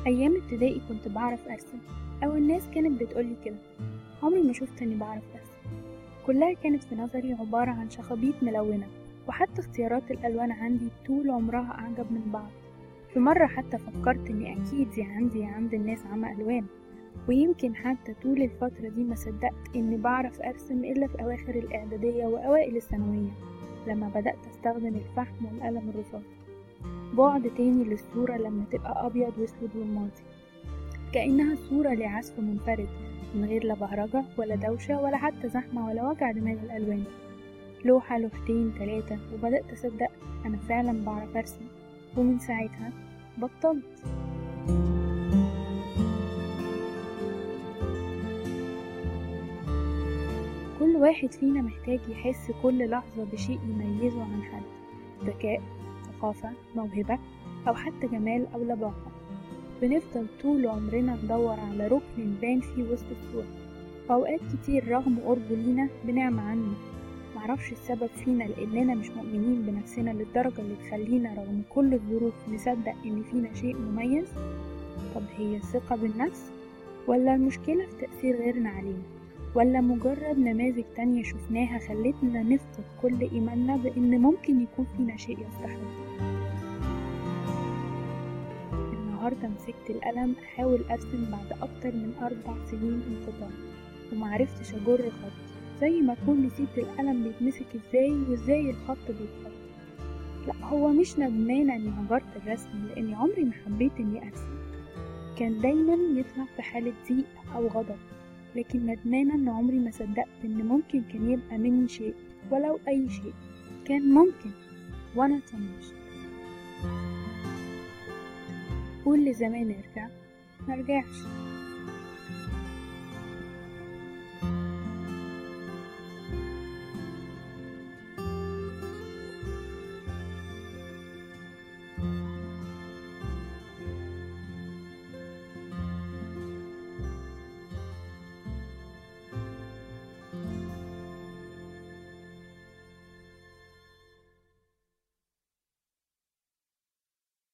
أيام ابتدائي كنت بعرف أرسم أو الناس كانت بتقولي كده عمري ما شفت إني بعرف أرسم كلها كانت في نظري عبارة عن شخابيط ملونة وحتى اختيارات الألوان عندي طول عمرها أعجب من بعض في مرة حتى فكرت إني أكيد يا عندي يا عند الناس عمى ألوان ويمكن حتى طول الفترة دي ما صدقت إني بعرف أرسم إلا في أواخر الإعدادية وأوائل الثانوية لما بدأت أستخدم الفحم والقلم الرصاصي بعد تاني للصورة لما تبقى أبيض وأسود ورمادي كأنها صورة لعزف منفرد من غير لا بهرجة ولا دوشة ولا حتى زحمة ولا وجع دماغ الألوان لوحة لوحتين تلاتة وبدأت أصدق أنا فعلا بعرف أرسم ومن ساعتها بطلت كل واحد فينا محتاج يحس كل لحظة بشيء يميزه عن حد ذكاء ثقافة موهبة أو حتى جمال أو لباقة بنفضل طول عمرنا ندور على ركن نبان فيه وسط الصورة وأوقات كتير رغم قربه لينا بنعمى عنه معرفش السبب فينا لأننا مش مؤمنين بنفسنا للدرجة اللي تخلينا رغم كل الظروف نصدق إن فينا شيء مميز طب هي الثقة بالنفس ولا المشكلة في تأثير غيرنا علينا ولا مجرد نماذج تانية شفناها خلتنا نفقد كل إيماننا بإن ممكن يكون فينا شيء يستحق النهاردة مسكت القلم أحاول أرسم بعد أكتر من أربع سنين انقطاع ومعرفتش أجر خط زي ما أكون نسيت القلم بيتمسك ازاي وازاي الخط بيتحط لا هو مش ندمانة إني هجرت الرسم لأني عمري ما حبيت إني أرسم كان دايما يطلع في حالة ضيق أو غضب لكن ندمانة إن عمري ما صدقت إن ممكن كان يبقى مني شيء ولو أي شيء كان ممكن وأنا طنشت قول لزمان ارجع مرجعش